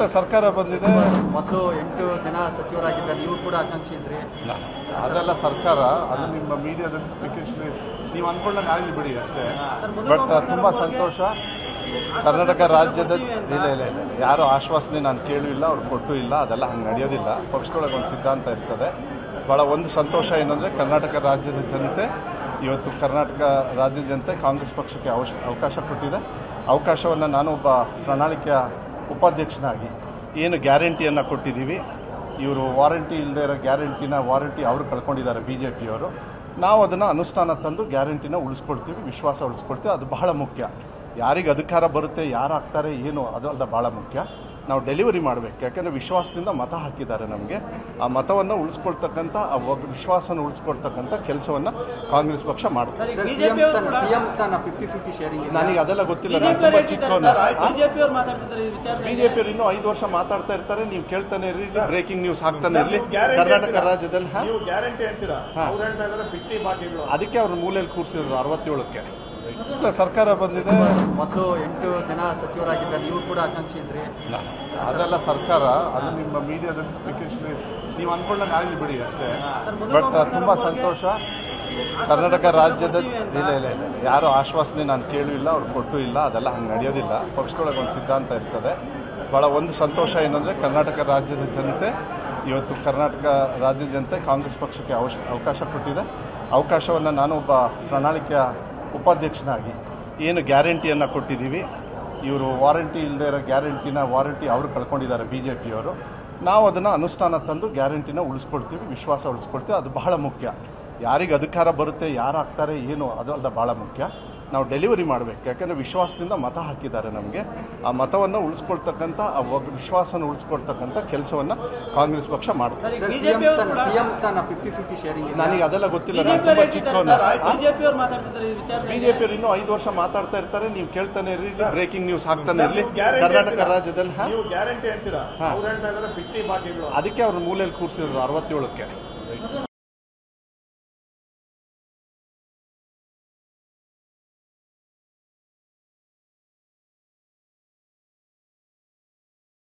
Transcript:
ಇಲ್ಲ, ಸರ್ಕಾರ ಬಂದಿದೆ ಮೊದಲು ಎಂಟು ಜನ ಸಚಿವರಾಗಿದ್ದಾರೆ ನೀವು ಕೂಡ ಆಕಾಂಕ್ಷಿ ಇದ್ರಿ ಇಲ್ಲ, ಅದೆಲ್ಲ ಸರ್ಕಾರ ಅದು ನಿಮ್ಮ ಮೀಡಿಯಾದಲ್ಲಿ ಸ್ಪೆಕ್ಯುಲೇಷನ್ ನೀವು ಅನ್ಕೊಂಡಂಗೆ ಆಗಲಿ ಬಿಡಿ ಅಷ್ಟೇ ಬಟ್ ತುಂಬಾ ಸಂತೋಷ ಕರ್ನಾಟಕ ರಾಜ್ಯದ ಇಲ್ಲ ಇಲ್ಲ ಇಲ್ಲ ಯಾರು ಆಶ್ವಾಸನೆ ನಾನು ಕೇಳಿಲ್ಲ ಅವ್ರು ಕೊಟ್ಟು ಇಲ್ಲ ಅದೆಲ್ಲ ಹಂಗೆ ನಡೆಯೋದಿಲ್ಲ ಪಕ್ಷದೊಳಗೆ ಒಂದು ಸಿದ್ಧಾಂತ ಇರ್ತದೆ ಭಾಳ ಒಂದು ಸಂತೋಷ ಏನಂದರೆ ಕರ್ನಾಟಕ ರಾಜ್ಯದ ಜನತೆ ಇವತ್ತು ಕರ್ನಾಟಕ ರಾಜ್ಯದ ಜನತೆ ಕಾಂಗ್ರೆಸ್ ಪಕ್ಷಕ್ಕೆ ಅವಶ ಅವಕಾಶ ಕೊಟ್ಟಿದೆ ಅವಕಾಶವನ್ನು ನಾನು ಒಬ್ಬ ಪ್ರಣಾಳಿಕೆಯ ಉಪಾಧ್ಯಕ್ಷನಾಗಿ ಏನು ಗ್ಯಾರಂಟಿಯನ್ನು ಕೊಟ್ಟಿದ್ದೀವಿ ಇವರು ವಾರಂಟಿ ಇಲ್ಲದೆ ಇರೋ ಗ್ಯಾರಂಟಿನ ವಾರಂಟಿ ಅವರು ಕಳ್ಕೊಂಡಿದ್ದಾರೆ ಬಿ ಜೆ ಪಿಯವರು ನಾವು ಅದನ್ನು ಅನುಷ್ಠಾನ ತಂದು ಗ್ಯಾರಂಟಿನ ಉಳಿಸ್ಕೊಳ್ತೀವಿ ವಿಶ್ವಾಸ ಉಳಿಸ್ಕೊಳ್ತೀವಿ ಅದು ಬಹಳ ಮುಖ್ಯ ಯಾರಿಗೆ ಅಧಿಕಾರ ಬರುತ್ತೆ ಯಾರು ಆಗ್ತಾರೆ ಏನು ಅದು ಅಲ್ಲ ಬಹಳ ಮುಖ್ಯ ನಾವು ಡೆಲಿವರಿ ಮಾಡಬೇಕು ಯಾಕಂದರೆ ವಿಶ್ವಾಸದಿಂದ ಮತ ಹಾಕಿದ್ದಾರೆ ನಮಗೆ ಆ ಮತವನ್ನು ಉಳಿಸ್ಕೊಳ್ತಕ್ಕಂಥ ಆ ಒಬ್ಬ ವಿಶ್ವಾಸನ ಉಳಿಸ್ಕೊಳ್ತಕ್ಕಂಥ ಕೆಲಸವನ್ನು ಕಾಂಗ್ರೆಸ್ ಪಕ್ಷ ಮಾಡುತ್ತೆ ಸರ್ ಈಗ ಸಿಎಂ ಬಿಜೆಪಿ ಸ್ಥಾನ ಸಿಎಂ ಸ್ಥಾನ ಫಿಫ್ಟಿ ಫಿಫ್ಟಿ ಶೇರಿಂಗ್ ನನಗೆ ಅದೆಲ್ಲ ಗೊತ್ತಿಲ್ಲ ನಾನು ಬಿಜೆಪಿ ತುಂಬ ಚಿಕ್ಕವನು ಬಿಜೆಪಿ ಅವ್ರು ಮಾತಾಡ್ತಿದ್ದಾರೆ ಈ ವಿಚಾರದಲ್ಲಿ ಬಿಜೆಪಿ ಇನ್ನೂ ಐದು ವರ್ಷ ಮಾತಾಡ್ತಾ ಇರ್ತಾರೆ ನೀವು ಕೇಳ್ತಾನೆ ಇರ್ರಿ ಬ್ರೇಕಿಂಗ್ ನ್ಯೂಸ್ ಹಾಕ್ತಾನೆ ಇರಲಿ ಕರ್ನಾಟಕ ರಾಜ್ಯದಲ್ಲಿ ಹಾ? ನೀವು ಗ್ಯಾರಂಟಿ ಅಂತೀರಾ ಹಾ. ಅವ್ರು ಹೇಳ್ತಾ ಇದಾರೆ ಫಿಫ್ಟಿ ಬಾಕಿಗಳು ಅದಕ್ಕೆ ಅವ್ರ ಮೂಲೆಯಲ್ಲಿ ಕೂರಿಸಿರೋದು ಅರವತ್ತೇಳಕ್ಕೆ ಇಲ್ಲ, ಸರ್ಕಾರ ಬಂದಿದೆ ಮೊದಲು ಎಂಟು ಜನ ಸಚಿವರಾಗಿದ್ದಾರೆ ನೀವು ಕೂಡ ಆಕಾಂಕ್ಷಿ ಇದ್ರಿ ಇಲ್ಲ, ಅದೆಲ್ಲ ಸರ್ಕಾರ ಅದು ನಿಮ್ಮ ಮೀಡಿಯಾದಲ್ಲಿ ಸ್ಪೆಕ್ಯುಲೇಷನ್ ನೀವು ಅನ್ಕೊಂಡಂಗೆ ಆಗಲಿ ಬಿಡಿ ಅಷ್ಟೇ ಬಟ್ ತುಂಬಾ ಸಂತೋಷ ಕರ್ನಾಟಕ ರಾಜ್ಯದ ಇಲ್ಲ ಇಲ್ಲ ಇಲ್ಲ ಯಾರು ಆಶ್ವಾಸನೆ ನಾನು ಕೇಳಿಲ್ಲ ಅವ್ರು ಕೊಟ್ಟು ಇಲ್ಲ ಅದೆಲ್ಲ ಹಂಗೆ ನಡೆಯೋದಿಲ್ಲ ಪಕ್ಷದೊಳಗೆ ಒಂದು ಸಿದ್ಧಾಂತ ಇರ್ತದೆ ಭಾಳ ಒಂದು ಸಂತೋಷ ಏನಂದರೆ ಕರ್ನಾಟಕ ರಾಜ್ಯದ ಜನತೆ ಇವತ್ತು ಕರ್ನಾಟಕ ರಾಜ್ಯದ ಜನತೆ ಕಾಂಗ್ರೆಸ್ ಪಕ್ಷಕ್ಕೆ ಅವಶ ಅವಕಾಶ ಕೊಟ್ಟಿದೆ ಅವಕಾಶವನ್ನು ನಾನು ಒಬ್ಬ ಪ್ರಣಾಳಿಕೆಯ ಉಪಾಧ್ಯಕ್ಷನಾಗಿ ಏನು ಗ್ಯಾರಂಟಿಯನ್ನು ಕೊಟ್ಟಿದ್ದೀವಿ ಇವರು ವಾರಂಟಿ ಇಲ್ಲದೆ ಇರೋ ಗ್ಯಾರಂಟಿನ ವಾರಂಟಿ ಅವರು ಕಳ್ಕೊಂಡಿದ್ದಾರೆ ಬಿ ಜೆ ಪಿಯವರು ನಾವು ಅದನ್ನು ಅನುಷ್ಠಾನ ತಂದು ಗ್ಯಾರಂಟಿನ ಉಳಿಸ್ಕೊಳ್ತೀವಿ ವಿಶ್ವಾಸ ಉಳಿಸ್ಕೊಳ್ತೀವಿ ಅದು ಬಹಳ ಮುಖ್ಯ ಯಾರಿಗೆ ಅಧಿಕಾರ ಬರುತ್ತೆ ಯಾರು ಆಗ್ತಾರೆ ಏನು ಅದು ಅಲ್ಲ ಬಹಳ ಮುಖ್ಯ ನಾವು ಡೆಲಿವರಿ ಮಾಡಬೇಕು ಯಾಕಂದರೆ ವಿಶ್ವಾಸದಿಂದ ಮತ ಹಾಕಿದ್ದಾರೆ ನಮಗೆ ಆ ಮತವನ್ನು ಉಳಿಸ್ಕೊಳ್ತಕ್ಕಂಥ ಆ ಒಬ್ಬ ವಿಶ್ವಾಸನ ಉಳಿಸ್ಕೊಳ್ತಕ್ಕಂಥ ಕೆಲಸವನ್ನು ಕಾಂಗ್ರೆಸ್ ಪಕ್ಷ ಮಾಡುತ್ತೆ ಸರ್ ಈಗ ಸರ್ ಸಿಎಂ ಬಿಜೆಪಿ ಅವರು ಸ್ಥಾನ ಕೂಡ ಸಿಎಂ ಸ್ಥಾನ ಫಿಫ್ಟಿ ಫಿಫ್ಟಿ ಶೇರಿಂಗ್ ನನಗೆ ಅದೆಲ್ಲ ಗೊತ್ತಿಲ್ಲ ನಾನು ಬಿಜೆಪಿ ತುಂಬ ಚಿಕ್ಕವನು ಬಿಜೆಪಿ ಅವ್ರು ಮಾತಾಡ್ತಿದ್ದಾರೆ ಈ ವಿಚಾರದಲ್ಲಿ ಬಿಜೆಪಿ ಇನ್ನೂ ಐದು ವರ್ಷ ಮಾತಾಡ್ತಾ ಇರ್ತಾರೆ ನೀವು ಕೇಳ್ತಾನೆ ಇರ್ರಿ ಬ್ರೇಕಿಂಗ್ ನ್ಯೂಸ್ ಹಾಕ್ತಾನೆ ಇರಲಿ ಗ್ಯಾರಂಟಿ ಕರ್ನಾಟಕ ಅಂತೀರಾ? ರಾಜ್ಯದಲ್ಲಿ ಹಾ? ನೀವು ಗ್ಯಾರಂಟಿ ಅಂತೀರಾ ಹಾ. ಅವ್ರು ಹೇಳ್ತಾ ಇದಾರೆ ಫಿಫ್ಟಿ ಬಾಕಿಗಳು ಅದಕ್ಕೆ ಅವ್ರ ಮೂಲೆಯಲ್ಲಿ ಕೂರಿಸಿರೋದು ಅರವತ್ತೇಳಕ್ಕೆ